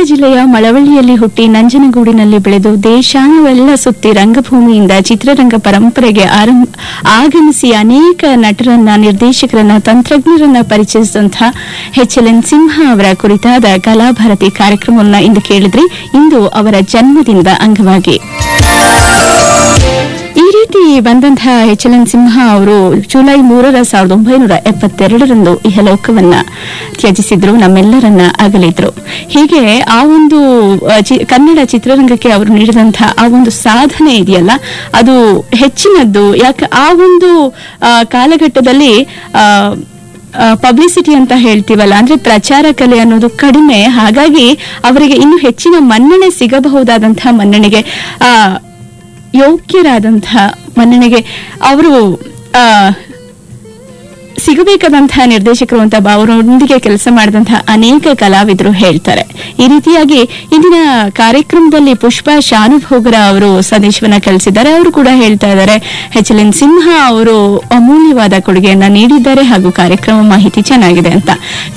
ಜಿಲ್ಲೆಯ ಮಳವಳ್ಳಿಯಲ್ಲಿ ಹುಟ್ಟಿ ನಂಜನಗೂಡಿನಲ್ಲಿ ಬೆಳೆದು ದೇಶಾನವೆಲ್ಲ ಸುತ್ತಿ ರಂಗಭೂಮಿಯಿಂದ ಚಿತ್ರರಂಗ ಪರಂಪರೆಗೆ ಆರಂಭ ಆಗಮಿಸಿ ಅನೇಕ ನಟರನ್ನ ನಿರ್ದೇಶಕರನ್ನ ತಂತ್ರಜ್ಞರನ್ನ ಪರಿಚಯಿಸಿದಂತಹ ಎಚ್ ಎಲ್ ಎನ್ ಸಿಂಹ ಅವರ ಕುರಿತಾದ ಕಲಾಭಾರತಿ ಕಾರ್ಯಕ್ರಮವನ್ನ ಇಂದು ಕೇಳಿದ್ರಿ ಇಂದು ಅವರ ಜನ್ಮದಿನದ ಅಂಗವಾಗಿ ಈ ರೀತಿ ಬಂದಂತಹ ಎಚ್ ಎಲ್ ಎನ್ ಸಿಂಹ ಅವರು ಜುಲೈ ಮೂರರ ಸಾವಿರದ ಒಂಬೈನೂರ ಎಪ್ಪತ್ತೆರಡರಂದು ಇಹಲೋಕವನ್ನ ತ್ಯಜಿಸಿದ್ರು ನಮ್ಮೆಲ್ಲರನ್ನ ಅಗಲಿದ್ರು ಹೀಗೆ ಆ ಒಂದು ಅ, ಚಿ- ಕನ್ನಡ ಚಿತ್ರರಂಗಕ್ಕೆ ಅವರು ನೀಡಿದಂತಹ ಆ ಒಂದು ಸಾಧನೆ ಇದೆಯಲ್ಲ ಅದು ಹೆಚ್ಚಿನದ್ದು ಯಾಕೆ ಆ ಒಂದು ಆ, ಕಾಲಘಟ್ಟದಲ್ಲಿ ಆ, ಪಬ್ಲಿಸಿಟಿ ಅಂತ ಹೇಳ್ತೀವಲ್ಲ ಅಂದ್ರೆ ಪ್ರಚಾರ ಕಲೆ ಅನ್ನೋದು ಕಡಿಮೆ ಹಾಗಾಗಿ ಅವರಿಗೆ ಇನ್ನು ಹೆಚ್ಚಿನ ಮನ್ನಣೆ ಸಿಗಬಹುದಾದಂತಹ ಮನ್ನಣೆಗೆ ಆ ಯೋಗ್ಯರಾದಂತಹ ಮನ್ನಣೆಗೆ ಅವರು ಆ ಸಿಗಬೇಕಾದಂತಹ ನಿರ್ದೇಶಕರು ಅಂತ ಬ- ಅವರೊಂದಿಗೆ ಕೆಲಸ ಮಾಡಿದಂತಹ ಅನೇಕ ಕಲಾವಿದರು ಹೇಳ್ತಾರೆ ಈ ರೀತಿಯಾಗಿ ಇಂದಿನ ಕಾರ್ಯಕ್ರಮದಲ್ಲಿ ಪುಷ್ಪ ಶಾನುಭೋಗರ ಅವರು ಸಂದೇಶವನ್ನ ಕಳಿಸಿದ್ದಾರೆ ಅವರು ಕೂಡ ಹೇಳ್ತಾ ಇದ್ದಾರೆ ಎಚ್ ಎಲ್ ಎನ್ ಸಿಂಹ ಅವರು ಅಮೂಲ್ಯವಾದ ಕೊಡುಗೆಯನ್ನ ನೀಡಿದ್ದಾರೆ ಹಾಗೂ ಕಾರ್ಯಕ್ರಮ ಮಾಹಿತಿ ಚೆನ್ನಾಗಿದೆ ಅಂತ